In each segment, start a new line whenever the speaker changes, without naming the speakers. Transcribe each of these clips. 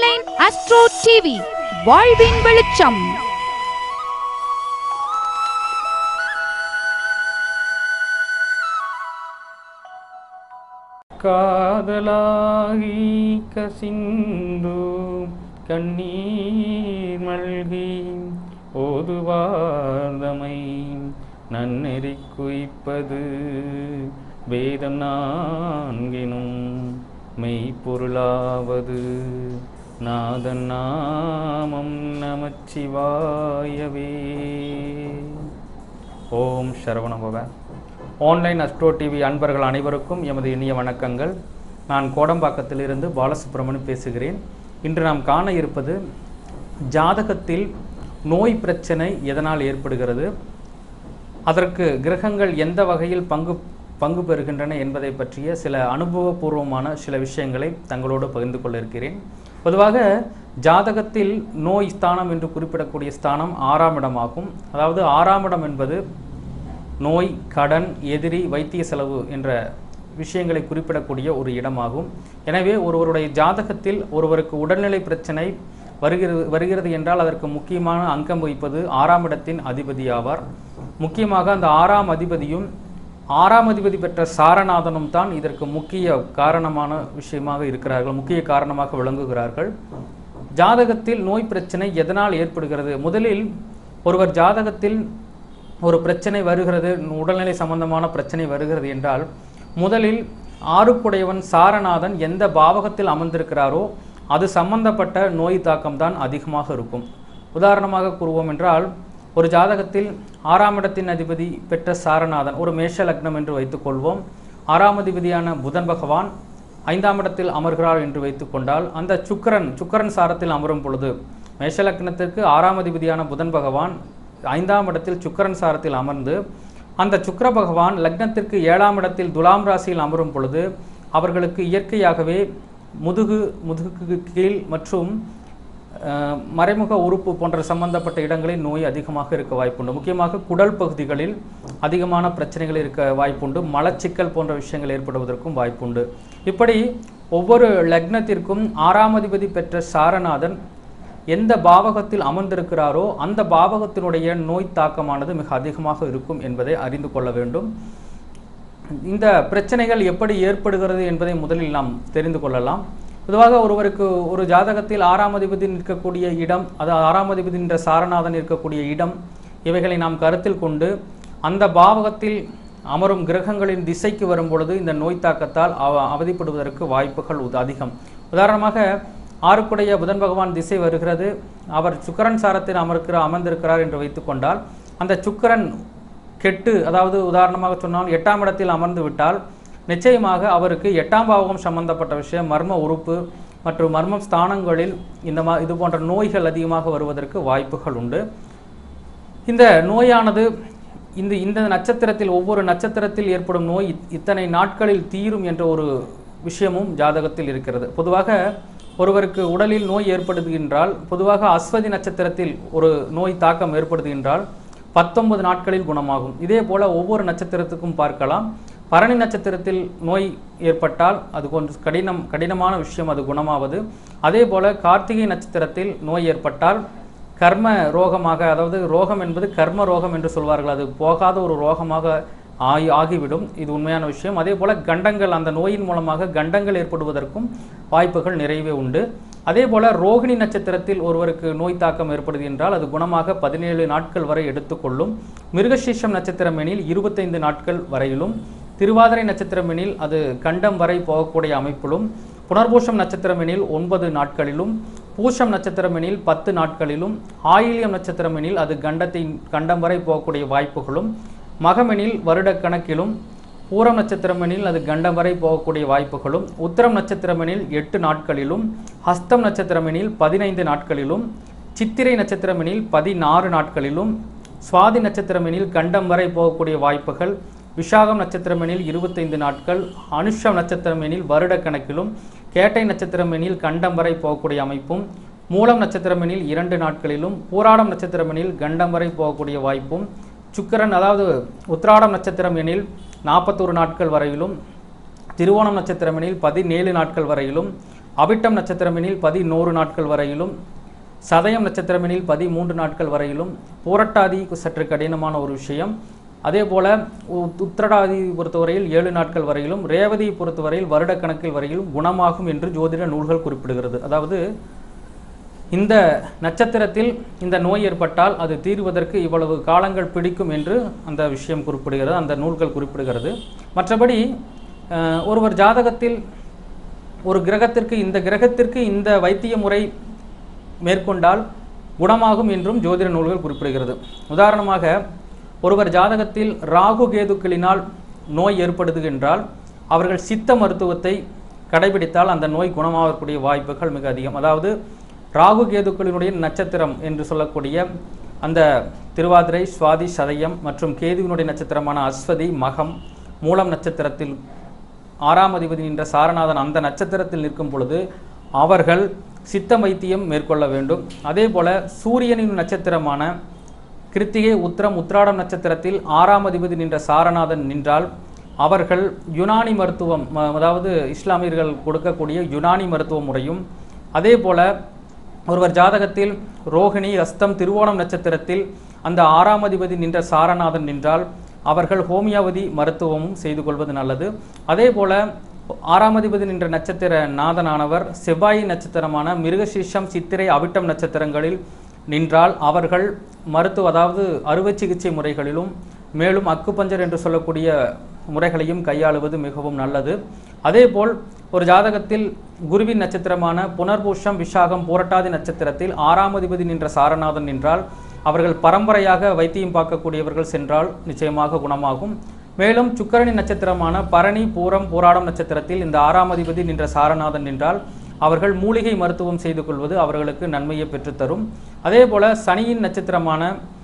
online astro TV வாழ்வின் வெளிச்சம்
காதலாகி கசிந்து கண்ணீர் மல்கி ஓதுவார்தமை நன்னெறி குய்ப்பது வேதம் நான்கினும் மெய்ப்பொருளாவது நாதன் நாமம் நமச்சிவாயவே ஓம் சரவணபவ ஆன்லைன் அஸ்ட்ரோ டிவி அன்பர்கள் அனைவருக்கும் எமது இனிய வணக்கங்கள் நான் கோடம்பாக்கத்திலிருந்து பாலசுப்ரமணியன் பேசுகிறேன் இன்று நாம் காண இருப்பது ஜாதகத்தில் நோய் பிரச்சனை எதனால் ஏற்படுகிறது அதற்கு கிரகங்கள் எந்த வகையில் பங்கு பங்கு பெறுகின்றன என்பதை பற்றிய சில அனுபவபூர்வமான சில விஷயங்களை தங்களோடு பகிர்ந்து கொள்ள இருக்கிறேன் பொதுவாக ஜாதகத்தில் நோய் ஸ்தானம் என்று குறிப்பிடக்கூடிய ஸ்தானம் ஆறாம் இடமாகும் அதாவது ஆறாம் இடம் என்பது நோய் கடன் எதிரி வைத்திய செலவு என்ற விஷயங்களை குறிப்பிடக்கூடிய ஒரு இடமாகும் எனவே ஒருவருடைய ஜாதகத்தில் ஒருவருக்கு உடல்நிலை பிரச்சனை வருகிறது வருகிறது என்றால் அதற்கு முக்கியமான அங்கம் வகிப்பது ஆறாம் இடத்தின் அதிபதி ஆவார் முக்கியமாக அந்த ஆறாம் அதிபதியும் ஆறாம் அதிபதி பெற்ற சாரநாதனும் தான் இதற்கு முக்கிய காரணமான விஷயமாக இருக்கிறார்கள் முக்கிய காரணமாக விளங்குகிறார்கள் ஜாதகத்தில் நோய் பிரச்சனை எதனால் ஏற்படுகிறது முதலில் ஒருவர் ஜாதகத்தில் ஒரு பிரச்சனை வருகிறது உடல்நிலை சம்பந்தமான பிரச்சனை வருகிறது என்றால் முதலில் ஆறுக்குடையவன் சாரநாதன் எந்த பாவகத்தில் அமர்ந்திருக்கிறாரோ அது சம்பந்தப்பட்ட நோய் தாக்கம் தான் அதிகமாக இருக்கும் உதாரணமாக கூறுவோம் என்றால் ஒரு ஜாதகத்தில் ஆறாம் இடத்தின் அதிபதி பெற்ற சாரநாதன் ஒரு மேஷ லக்னம் என்று வைத்துக்கொள்வோம் ஆறாம் அதிபதியான புதன் பகவான் ஐந்தாம் இடத்தில் அமர்கிறார் என்று வைத்துக்கொண்டால் அந்த சுக்கரன் சுக்கரன் சாரத்தில் அமரும் பொழுது மேஷ லக்னத்திற்கு ஆறாம் அதிபதியான புதன் பகவான் ஐந்தாம் இடத்தில் சுக்கரன் சாரத்தில் அமர்ந்து அந்த சுக்கர பகவான் லக்னத்திற்கு ஏழாம் இடத்தில் துலாம் ராசியில் அமரும் பொழுது அவர்களுக்கு இயற்கையாகவே முதுகு முதுகுக்கு கீழ் மற்றும் அஹ், மறைமுக உறுப்பு போன்ற சம்பந்தப்பட்ட இடங்களில் நோய் அதிகமாக இருக்க வாய்ப்புண்டு முக்கியமாக குடல் பகுதிகளில் அதிகமான பிரச்சனைகள் இருக்க வாய்ப்புண்டு மலச்சிக்கல் போன்ற விஷயங்கள் ஏற்படுவதற்கும் வாய்ப்புண்டு இப்படி ஒவ்வொரு லக்னத்திற்கும் ஆறாம் அதிபதி பெற்ற சாரநாதன் எந்த பாவகத்தில் அமர்ந்திருக்கிறாரோ அந்த பாவகத்தினுடைய நோய் தாக்கமானது மிக அதிகமாக இருக்கும் என்பதை அறிந்து கொள்ள வேண்டும் இந்த பிரச்சனைகள் எப்படி ஏற்படுகிறது என்பதை முதலில் நாம் தெரிந்து கொள்ளலாம் பொதுவாக ஒருவருக்கு ஒரு ஜாதகத்தில் ஆறாம் அதிபதி நிற்கக்கூடிய இடம் அது ஆறாம் அதிபதி என்ற சாரநாதன் இருக்கக்கூடிய இடம் இவைகளை நாம் கருத்தில் கொண்டு அந்த பாவகத்தில் அமரும் கிரகங்களின் திசைக்கு வரும் பொழுது இந்த நோய் தாக்கத்தால் அவ அவதிப்படுவதற்கு வாய்ப்புகள் உத- அதிகம் உதாரணமாக ஆறுக்குடைய புதன் பகவான் திசை வருகிறது அவர் சுக்கிரன் சாரத்தில் அமர்க்கிற அமர்ந்திருக்கிறார் என்று வைத்துக்கொண்டால் அந்த சுக்கிரன் கெட்டு அதாவது உதாரணமாக சொன்னால் எட்டாம் இடத்தில் அமர்ந்து விட்டால் நிச்சயமாக அவருக்கு எட்டாம் பாவகம் சம்பந்தப்பட்ட விஷயம் மர்ம உறுப்பு மற்றும் மர்ம ஸ்தானங்களில் இந்த மா இது போன்ற நோய்கள் அதிகமாக வருவதற்கு வாய்ப்புகள் உண்டு இந்த நோயானது இந்த இந்த நட்சத்திரத்தில் ஒவ்வொரு நட்சத்திரத்தில் ஏற்படும் நோய் இத்- இத்தனை நாட்களில் தீரும் என்ற ஒரு விஷயமும் ஜாதகத்தில் இருக்கிறது பொதுவாக ஒருவருக்கு உடலில் நோய் ஏற்படுகின்றால் பொதுவாக அஸ்வதி நட்சத்திரத்தில் ஒரு நோய் தாக்கம் ஏற்படுகின்றால் பத்தொன்பது நாட்களில் குணமாகும் இதே போல ஒவ்வொரு நட்சத்திரத்துக்கும் பார்க்கலாம் பரணி நட்சத்திரத்தில் நோய் ஏற்பட்டால் அது கொஞ்சம் கடினம் கடினமான விஷயம் அது குணமாவது அதே போல கார்த்திகை நட்சத்திரத்தில் நோய் ஏற்பட்டால் கர்ம ரோகமாக அதாவது ரோகம் என்பது கர்ம ரோகம் என்று சொல்வார்கள் அது போகாத ஒரு ரோகமாக ஆகி ஆகிவிடும் இது உண்மையான விஷயம் அதே போல கண்டங்கள் அந்த நோயின் மூலமாக கண்டங்கள் ஏற்படுவதற்கும் வாய்ப்புகள் நிறையவே உண்டு அதே போல ரோகிணி நட்சத்திரத்தில் ஒருவருக்கு நோய் தாக்கம் ஏற்படுது என்றால் அது குணமாக பதினேழு நாட்கள் வரை எடுத்துக்கொள்ளும் மிருகசீஷம் நட்சத்திரம் எனில் இருபத்தைந்து நாட்கள் வரையிலும் திருவாதிரை நட்சத்திரம் எனில் அது கண்டம் வரை போகக்கூடிய அமைப்பிலும் புனர்பூஷம் நட்சத்திரம் எனில் ஒன்பது நாட்களிலும் பூஷம் நட்சத்திரம் எனில் பத்து நாட்களிலும் ஆயில்யம் நட்சத்திரம் எனில் அது கண்டத்தின் கண்டம் வரை போகக்கூடிய வாய்ப்புகளும் மகமெனில் வருடக்கணக்கிலும் பூரம் நட்சத்திரம் எனில் அது கண்டம் வரை போகக்கூடிய வாய்ப்புகளும் உத்திரம் நட்சத்திரம் எனில் எட்டு நாட்களிலும் ஹஸ்தம் நட்சத்திரம் எனில் பதினைந்து நாட்களிலும் சித்திரை நட்சத்திரம் எனில் பதினாறு நாட்களிலும் சுவாதி நட்சத்திரம் எனில் கண்டம் வரை போகக்கூடிய வாய்ப்புகள் விஷாகம் நட்சத்திரம் எனில் இருபத்தைந்து நாட்கள் அனுஷம் நட்சத்திரம் எனில் வருடக்கணக்கிலும் கேட்டை நட்சத்திரம் எனில் கண்டம் வரை போகக்கூடிய அமைப்பும் மூலம் நட்சத்திரம் எனில் இரண்டு நாட்களிலும் பூராடம் நட்சத்திரம் எனில் கண்டம் வரை போகக்கூடிய வாய்ப்பும் சுக்கிரன் அதாவது உத்திராடம் நட்சத்திரம் எனில் நாற்பத்தோரு நாட்கள் வரையிலும் திருவோணம் நட்சத்திரம் எனில் பதினேழு நாட்கள் வரையிலும் அவிட்டம் நட்சத்திரமெனில் பதினோரு நாட்கள் வரையிலும் சதயம் நட்சத்திரமெனில் பதிமூன்று நாட்கள் வரையிலும் போரட்டாதி சற்று கடினமான ஒரு விஷயம் அதே போல உ- உத்திரடாதி பொறுத்தவரையில் ஏழு நாட்கள் வரையிலும் ரேவதி பொறுத்தவரையில் வருடக்கணக்கில் வரையிலும் குணமாகும் என்று ஜோதிட நூல்கள் குறிப்பிடுகிறது அதாவது இந்த நட்சத்திரத்தில் இந்த நோய் ஏற்பட்டால் அது தீர்வதற்கு இவ்வளவு காலங்கள் பிடிக்கும் என்று அந்த விஷயம் குறிப்பிடுகிறது அந்த நூல்கள் குறிப்பிடுகிறது மற்றபடி அஹ், ஒருவர் ஜாதகத்தில் ஒரு கிரகத்திற்கு இந்த கிரகத்திற்கு இந்த வைத்திய முறை மேற்கொண்டால் குணமாகும் என்றும் ஜோதிட நூல்கள் குறிப்பிடுகிறது உதாரணமாக ஒருவர் ஜாதகத்தில் ராகு கேதுக்களினால் நோய் ஏற்படுது என்றால் அவர்கள் சித்த மருத்துவத்தை கடைபிடித்தால் அந்த நோய் குணமாகக்கூடிய வாய்ப்புகள் மிக அதிகம் அதாவது ராகு கேதுக்களினுடைய நட்சத்திரம் என்று சொல்லக்கூடிய அந்த திருவாதிரை சுவாதி சதயம் மற்றும் கேதுவினுடைய நட்சத்திரமான அஸ்வதி மகம் மூலம் நட்சத்திரத்தில் ஆறாம் அதிபதி என்ற சாரநாதன் அந்த நட்சத்திரத்தில் நிற்கும் பொழுது அவர்கள் சித்த வைத்தியம் மேற்கொள்ள வேண்டும் அதே போல சூரியனின் நட்சத்திரமான கிருத்திகை உத்திரம் உத்திராடம் நட்சத்திரத்தில் ஆறாம் அதிபதி நின்ற சாரநாதன் நின்றால் அவர்கள் யுனானி மருத்துவம் ம- அதாவது இஸ்லாமியர்கள் கொடுக்கக்கூடிய யுனானி மருத்துவ முறையும் அதே போல ஒருவர் ஜாதகத்தில் ரோகிணி அஸ்தம் திருவோணம் நட்சத்திரத்தில் அந்த ஆறாம் அதிபதி நின்ற சாரநாதன் நின்றால் அவர்கள் ஹோமியோபதி மருத்துவமும் செய்து கொள்வது நல்லது அதே போல ஆறாம் அதிபதி நின்ற நட்சத்திர நாதனானவர் செவ்வாய் நட்சத்திரமான மிருகசீஷம் சித்திரை அவிட்டம் நட்சத்திரங்களில் நின்றால் அவர்கள் மருத்துவ அதாவது அறுவை சிகிச்சை முறைகளிலும் மேலும் அக்குபஞ்சர் என்று சொல்லக்கூடிய முறைகளையும் கையாளுவது மிகவும் நல்லது அதேபோல் ஒரு ஜாதகத்தில் குருவின் நட்சத்திரமான புனர்பூஷம் விஷாகம் பூரட்டாதி நட்சத்திரத்தில் ஆறாம் அதிபதி நின்ற சாரநாதன் நின்றால் அவர்கள் பரம்பரையாக வைத்தியம் பார்க்கக்கூடியவர்கள் சென்றால் நிச்சயமாக குணமாகும் மேலும் சுக்கிரனின் நட்சத்திரமான பரணி பூரம் பூராடம் நட்சத்திரத்தில் இந்த ஆறாம் அதிபதி நின்ற சாரநாதன் நின்றால் அவர்கள் மூலிகை மருத்துவம் செய்து கொள்வது அவர்களுக்கு நன்மையை பெற்றுத்தரும் அதே போல சனியின் நட்சத்திரமான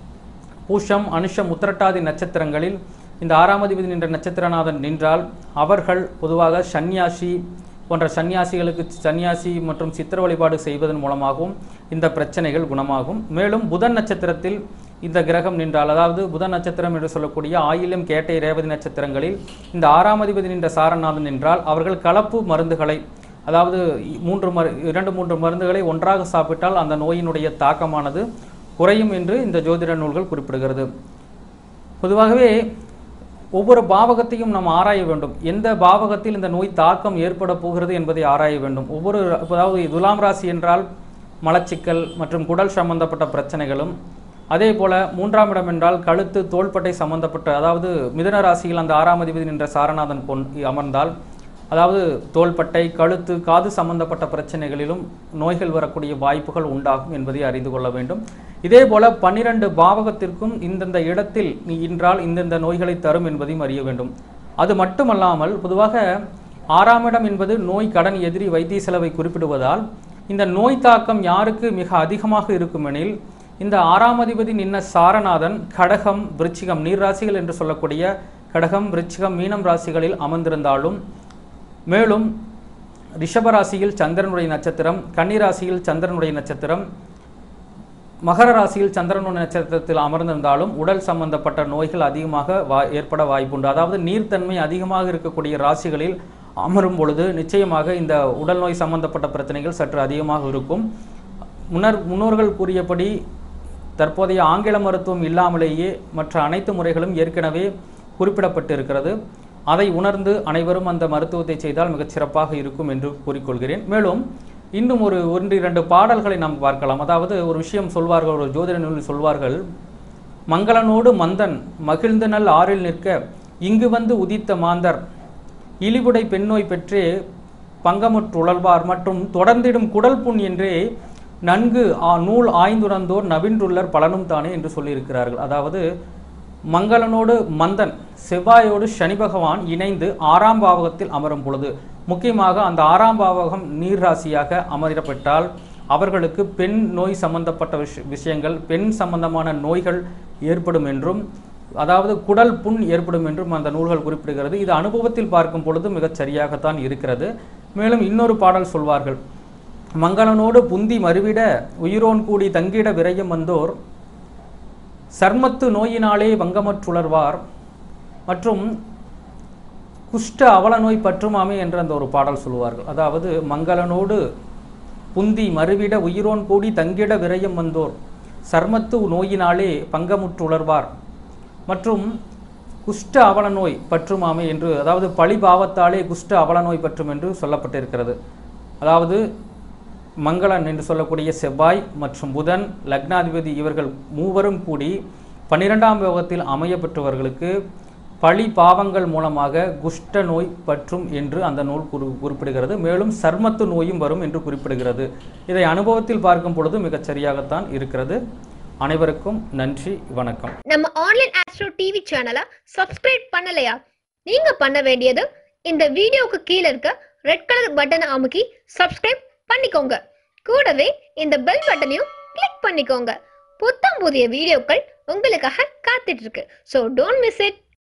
பூஷம் அனுஷம் உத்திரட்டாதி நட்சத்திரங்களில் இந்த ஆறாம் அதிபதி நின்ற நட்சத்திரநாதன் நின்றால் அவர்கள் பொதுவாக சந்நியாசி போன்ற சந்நியாசிகளுக்கு சந்நியாசி மற்றும் சித்திர வழிபாடு செய்வதன் மூலமாகவும் இந்த பிரச்சனைகள் குணமாகும் மேலும் புதன் நட்சத்திரத்தில் இந்த கிரகம் நின்றால் அதாவது புதன் நட்சத்திரம் என்று சொல்லக்கூடிய ஆயிலம் கேட்டை ரேவதி நட்சத்திரங்களில் இந்த ஆறாம் அதிபதி நின்ற சாரநாதன் நின்றால் அவர்கள் கலப்பு மருந்துகளை அதாவது மூன்று மரு இரண்டு மூன்று மருந்துகளை ஒன்றாக சாப்பிட்டால் அந்த நோயினுடைய தாக்கமானது குறையும் என்று இந்த ஜோதிட நூல்கள் குறிப்பிடுகிறது பொதுவாகவே ஒவ்வொரு பாவகத்தையும் நாம் ஆராய வேண்டும் எந்த பாவகத்தில் இந்த நோய் தாக்கம் ஏற்பட போகிறது என்பதை ஆராய வேண்டும் ஒவ்வொரு அதாவது துலாம் ராசி என்றால் மலச்சிக்கல் மற்றும் குடல் சம்பந்தப்பட்ட பிரச்சனைகளும் அதே போல மூன்றாம் இடம் என்றால் கழுத்து தோள்பட்டை சம்பந்தப்பட்ட அதாவது மிதுன ராசியில் அந்த ஆறாம் அதிபதி நின்ற சாரநாதன் பொன் அமர்ந்தால் அதாவது தோள்பட்டை கழுத்து காது சம்பந்தப்பட்ட பிரச்சனைகளிலும் நோய்கள் வரக்கூடிய வாய்ப்புகள் உண்டாகும் என்பதை அறிந்து கொள்ள வேண்டும் இதே போல பன்னிரண்டு பாவகத்திற்கும் இந்தந்த இடத்தில் நீ இன்றால் இந்தந்த நோய்களை தரும் என்பதையும் அறிய வேண்டும் அது மட்டுமல்லாமல் பொதுவாக ஆறாம் இடம் என்பது நோய் கடன் எதிரி வைத்திய செலவை குறிப்பிடுவதால் இந்த நோய் தாக்கம் யாருக்கு மிக அதிகமாக இருக்குமெனில் இந்த ஆறாம் அதிபதி நின்ன சாரநாதன் கடகம் விருச்சிகம் நீர் ராசிகள் என்று சொல்லக்கூடிய கடகம் விருச்சிகம் மீனம் ராசிகளில் அமர்ந்திருந்தாலும் மேலும் ரிஷபராசியில் சந்திரனுடைய நட்சத்திரம் கன்னிராசியில் சந்திரனுடைய நட்சத்திரம் மகர ராசியில் சந்திரனுடைய நட்சத்திரத்தில் அமர்ந்திருந்தாலும் உடல் சம்பந்தப்பட்ட நோய்கள் அதிகமாக வா ஏற்பட வாய்ப்புண்டு அதாவது நீர்த்தன்மை அதிகமாக இருக்கக்கூடிய ராசிகளில் அமரும் பொழுது நிச்சயமாக இந்த உடல் நோய் சம்பந்தப்பட்ட பிரச்சனைகள் சற்று அதிகமாக இருக்கும் முன்னர் முன்னோர்கள் கூறியபடி தற்போதைய ஆங்கில மருத்துவம் இல்லாமலேயே மற்ற அனைத்து முறைகளும் ஏற்கனவே குறிப்பிடப்பட்டிருக்கிறது அதை உணர்ந்து அனைவரும் அந்த மருத்துவத்தை செய்தால் மிகச் சிறப்பாக இருக்கும் என்று கூறிக்கொள்கிறேன் மேலும் இன்னும் ஒரு ஒன்று இரண்டு பாடல்களை நாம் பார்க்கலாம் அதாவது ஒரு விஷயம் சொல்வார்கள் ஒரு ஜோதிட நூலில் சொல்வார்கள் மங்களனோடு மந்தன் மகிழ்ந்த நல் ஆறில் நிற்க இங்கு வந்து உதித்த மாந்தர் இழிவுடை பெண்ணோய் பெற்றே பங்கமுற்றுழல்வார் மற்றும் தொடர்ந்திடும் குடல் புண் என்றே நன்கு ஆ நூல் ஆய்ந்துணர்ந்தோர் நவின்றுள்ளர் பலனும் தானே என்று சொல்லியிருக்கிறார்கள் அதாவது மங்களனோடு மந்தன் செவ்வாயோடு சனி பகவான் இணைந்து ஆறாம் பாவகத்தில் அமரும் பொழுது முக்கியமாக அந்த ஆறாம் பாவகம் நீர் ராசியாக அமரப்பட்டால் அவர்களுக்கு பெண் நோய் சம்பந்தப்பட்ட விஷ விஷயங்கள் பெண் சம்பந்தமான நோய்கள் ஏற்படும் என்றும் அதாவது குடல் புண் ஏற்படும் என்றும் அந்த நூல்கள் குறிப்பிடுகிறது இது அனுபவத்தில் பார்க்கும் பொழுது மிகச் சரியாகத்தான் இருக்கிறது மேலும் இன்னொரு பாடல் சொல்வார்கள் மங்களனோடு புந்தி மறுவிட உயிரோன் கூடி தங்கிட விரயம் வந்தோர் சர்மத்து நோயினாலே வங்கமற்றுளர்வார் மற்றும் குஷ்ட அவல நோய் பற்றுமாமே என்ற அந்த ஒரு பாடல் சொல்லுவார்கள் அதாவது மங்களனோடு புந்தி மறுவிட உயிரோன் கூடி தங்கிட விரயம் வந்தோர் சர்மத்து நோயினாலே பங்கமுற்றுளர்வார் மற்றும் குஷ்ட அவல நோய் பற்றுமாமே என்று அதாவது பழிபாவத்தாலே குஷ்ட அவல நோய் பற்றும் என்று சொல்லப்பட்டிருக்கிறது அதாவது மங்களன் என்று சொல்லக்கூடிய செவ்வாய் மற்றும் புதன் லக்னாதிபதி இவர்கள் மூவரும் கூடி பன்னிரெண்டாம் யோகத்தில் அமைய பெற்றவர்களுக்கு பழி பாவங்கள் மூலமாக குஷ்ட நோய் பற்றும் என்று அந்த நூல் குறி குறிப்பிடுகிறது மேலும் சர்மத்து நோயும் வரும் என்று குறிப்பிடுகிறது இதை அனுபவத்தில் பார்க்கும் பொழுது மிகச் சரியாகத்தான் இருக்கிறது அனைவருக்கும் நன்றி வணக்கம்
நம்ம ஆன்லைன் ஆஸ்ட்ரோ டிவி சேனலை சப்ஸ்கிரைப் பண்ணலையா நீங்க பண்ண வேண்டியது இந்த வீடியோவுக்கு கீழே இருக்க ரெட் கலர் பட்டனை அமுக்கி சப்ஸ்கிரைப் பண்ணிக்கோங்க கூடவே இந்த பெல் பட்டனையும் கிளிக் பண்ணிக்கோங்க புத்தம் புதிய வீடியோக்கள் உங்களுக்காக காத்துட்டு இருக்கு ஸோ டோன்ட் மிஸ் இட்